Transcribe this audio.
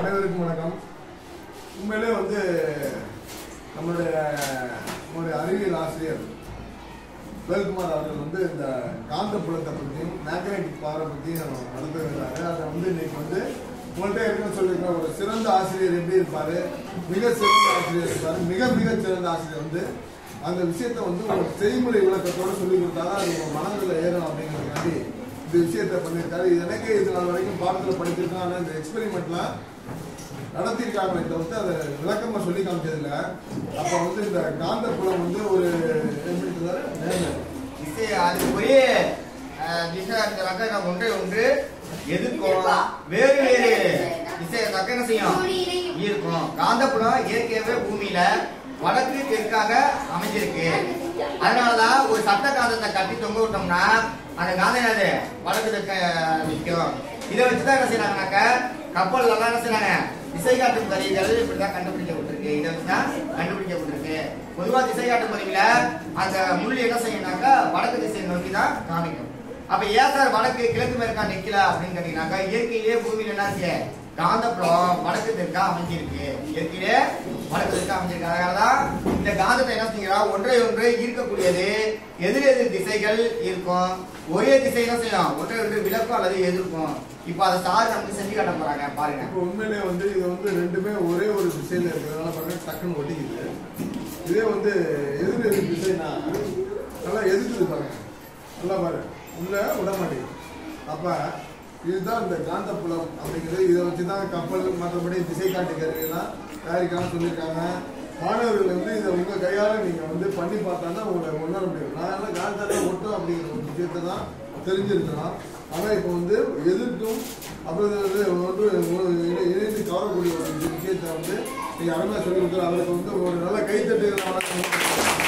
அனைவருக்கும் வணக்கம் உண்மையிலே வந்து நம்மளுடைய நம்மளுடைய அறிவியல் ஆசிரியர் வேல்குமார் அவர்கள் வந்து இந்த காந்தப்புலத்தை பற்றியும் மேக்னெட்டிக் பவரை பற்றியும் நடத்துகிறாரு அதை வந்து இன்னைக்கு வந்து உங்கள்கிட்ட இருக்குன்னு சொல்லியிருக்கிற ஒரு சிறந்த ஆசிரியர் எப்படி இருப்பாரு மிக சிறந்த ஆசிரியர் இருப்பாரு மிக மிக சிறந்த ஆசிரியர் வந்து அந்த விஷயத்தை வந்து ஒரு செய்முறை விளக்கத்தோட சொல்லி கொடுத்தாதான் அது உங்க மனதில் ஏறும் அப்படிங்கிறதுக்காண்டி இந்த விஷயத்தை பண்ணியிருக்காரு இது எனக்கே இது நாள் வரைக்கும் பாடத்தில் படிச்சிருக்கேன் ஆனால் இந்த எக்ஸ்பெரிமெண்ட்லாம் நடத்தியிருக்காங்க தவிர்த்து அதை விளக்கமா சொல்லி காமிச்சதில்ல அப்ப வந்து இந்த காந்த புலம் வந்து ஒரு எப்படி சொல்றாரு? நேர்மை. திசை அது ஒரே அஹ், திசை அந்த ரக்கம் ஒன்றை ஒன்று எதிர்க்கும் வேறு வேறு திசை ரக்கம் என்ன செய்யும் இருக்கும் காந்தப்புலம் இயற்கையாகவே பூமியில வடக்கு தெற்காக அமைஞ்சிருக்கு அதனாலதான் ஒரு சட்ட காந்தத்தை கட்டி தொங்க விட்டோம்னா அந்த காந்தம் என்னது வடக்கு தெற்க நிற்கும் இதை வச்சுதான் என்ன செய்யறாங்கனாக்க கப்பல் எல்லாம் என்ன செய்யறாங்க திசை காட்டும் கருவிகள் இப்படிதான் கண்டுபிடிக்கப்பட்டிருக்கு இதை வச்சுதான் கண்டுபிடிக்கப்பட்டிருக்கு பொதுவா திசை காட்டும் கருவியில அந்த முள் என்ன செய்யணும்னாக்கா வடக்கு திசையை நோக்கி தான் காமிக்கும் அப்ப ஏன் சார் வடக்கு கிழக்கு மேற்கா நிக்கல அப்படின்னு கேட்டீங்கன்னாக்கா இயற்கையிலேயே பூமியில என்ன இருக்கு காந்தப்புலம் வடக்கு தெற்கா அமைஞ்சிருக்கு இயற்கையிலே வடக்கு தெற்கா அமைஞ்சிருக்கு அதனாலதான் இந்த காந்தத்தை என்ன செய்யறா ஒன்றை ஒன்று ஈர்க்கக்கூடியது எதிர் எதிர் திசைகள் இருக்கும் ஒரே திசை என்ன செய்யலாம் ஒன்றை ஒன்று விளக்கும் அல்லது எதிர்க்கும் இப்ப அதை சார் நமக்கு செஞ்சு காட்ட போறாங்க பாருங்க இப்போ உண்மையிலே வந்து இது வந்து ரெண்டுமே ஒரே ஒரு திசையில இருக்கிறதுனால பாருங்க டக்குன்னு ஒட்டிக்குது இதே வந்து எதிர் எதிர் திசைனா நல்லா எதிர்க்குது பாருங்க நல்லா பாரு உள்ள விட மாட்டேங்குது அப்ப இதுதான் இந்த காந்த புலம் அப்படிங்கிறது இதை வச்சு தான் கப்பல் மற்றபடி திசை காட்டு கருவியெல்லாம் தயாரிக்கலாம் சொல்லியிருக்காங்க மாணவர்கள் வந்து இதை உங்க கையால நீங்க வந்து பண்ணி பார்த்தா தான் உங்களை உணர முடியும் நான் எல்லாம் காந்தத்தை ஒட்டும் அப்படிங்கிற ஒரு விஷயத்தை தான் தெரிஞ்சிருக்கலாம் ஆனா இப்போ வந்து எதிர்க்கும் அப்புறம் இது வந்து ஒன்று இணை- இணைந்து கவரக்கூடிய ஒரு விஷயத்தை வந்து நீங்க அருமையா சொல்லி கொடுக்குற அவருக்கு வந்து ஒரு நல்ல கைத்தட்டுகள் வணக்கம்